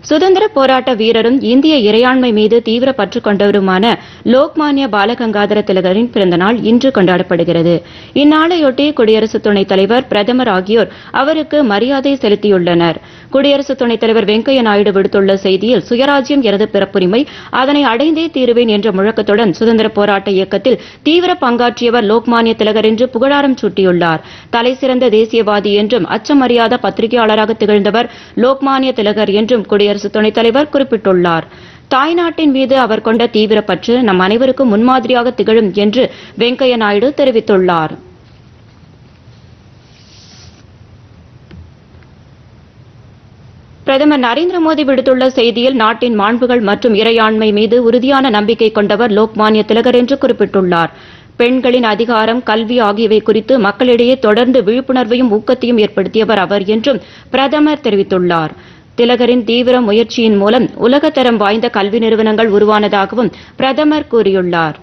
சுதந்திர போராட்ட வீரரும் இந்திய இறையாண்மை மீது தீவிர பற்று கொண்டவருமான லோக்மான்ய பாலகங்காதர திலகரின் பிறந்தநாள் இன்று கொண்டாடப்படுகிறது இந்நாளையொட்டி குடியரசு துணைத் தலைவர் பிரதமர் ஆகியோர் அவருக்கு மரியாதை செலுத்தியுள்ளனர் குடியரசு துணைத் தலைவர் வெங்கையா நாயுடு விடுத்துள்ள செய்தியில் சுயராஜ்யம் எனது பிறப்புரிமை அதனை அடைந்தே தீருவேன் என்ற முழக்கத்துடன் சுதந்திர போராட்ட இயக்கத்தில் தீவிர பங்காற்றியவர் லோக்மான்ய திலகர் என்று புகழாரம் சூட்டியுள்ளார் தலைசிறந்த தேசியவாதி என்றும் அச்சமறியாத பத்திரிகையாளராக திகழ்ந்தவர் லோக்மான்ய திலகர் என்றும் குடியரசு துணைத் தலைவர் குறிப்பிட்டுள்ளார் தாய்நாட்டின் மீது அவர் கொண்ட தீவிர பற்று நம் அனைவருக்கும் முன்மாதிரியாக திகழும் என்று வெங்கையா நாயுடு தெரிவித்துள்ளார் பிரதமர் நரேந்திர மோடி விடுத்துள்ள செய்தியில் நாட்டின் மாண்புகள் மற்றும் இறையாண்மை மீது உறுதியான நம்பிக்கை கொண்டவர் லோக்மான்ய திலகர் என்று குறிப்பிட்டுள்ளார் பெண்களின் அதிகாரம் கல்வி ஆகியவை குறித்து மக்களிடையே தொடர்ந்து விழிப்புணர்வையும் ஊக்கத்தையும் ஏற்படுத்தியவர் அவர் என்றும் பிரதமர் தெரிவித்துள்ளார் திலகரின் தீவிர முயற்சியின் மூலம் உலகத்தரம் வாய்ந்த கல்வி நிறுவனங்கள் உருவானதாகவும் பிரதமர் கூறியுள்ளார்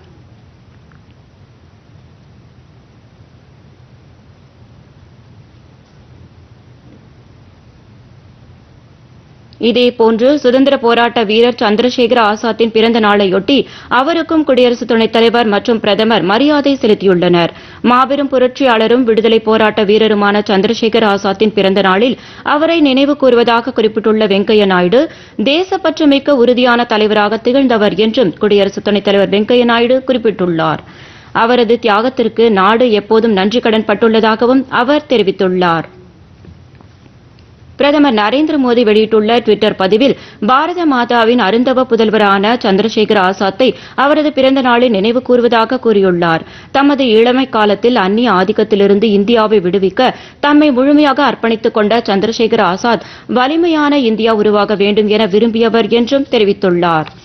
இதேபோன்று சுதந்திர போராட்ட வீரர் சந்திரசேகர ஆசாத்தின் பிறந்த நாளையொட்டி அவருக்கும் குடியரசு துணைத் தலைவர் மற்றும் பிரதமர் மரியாதை செலுத்தியுள்ளனர் மாபெரும் புரட்சியாளரும் விடுதலை போராட்ட வீரருமான சந்திரசேகர ஆசாத்தின் பிறந்த நாளில் அவரை நினைவு கூறுவதாக குறிப்பிட்டுள்ள வெங்கையா நாயுடு தேசப்பற்றுமிக்க உறுதியான தலைவராக திகழ்ந்தவர் என்றும் குடியரசு துணைத் தலைவர் வெங்கையா நாயுடு குறிப்பிட்டுள்ளார் அவரது தியாகத்திற்கு நாடு எப்போதும் நன்றி கடன் பட்டுள்ளதாகவும் அவர் தெரிவித்துள்ளார் பிரதமர் நரேந்திர மோடி வெளியிட்டுள்ள டுவிட்டர் பதிவில் பாரத மாதாவின் அருந்தவ புதல்வரான சந்திரசேகர ஆசாத்தை அவரது பிறந்த நாளில் நினைவு கூறுவதாக கூறியுள்ளார் தமது இளமை காலத்தில் அந்நிய ஆதிக்கத்திலிருந்து இந்தியாவை விடுவிக்க தம்மை முழுமையாக அர்ப்பணித்துக் கொண்ட சந்திரசேகர ஆசாத் வலிமையான இந்தியா உருவாக வேண்டும் என விரும்பியவர் என்றும் தெரிவித்துள்ளார்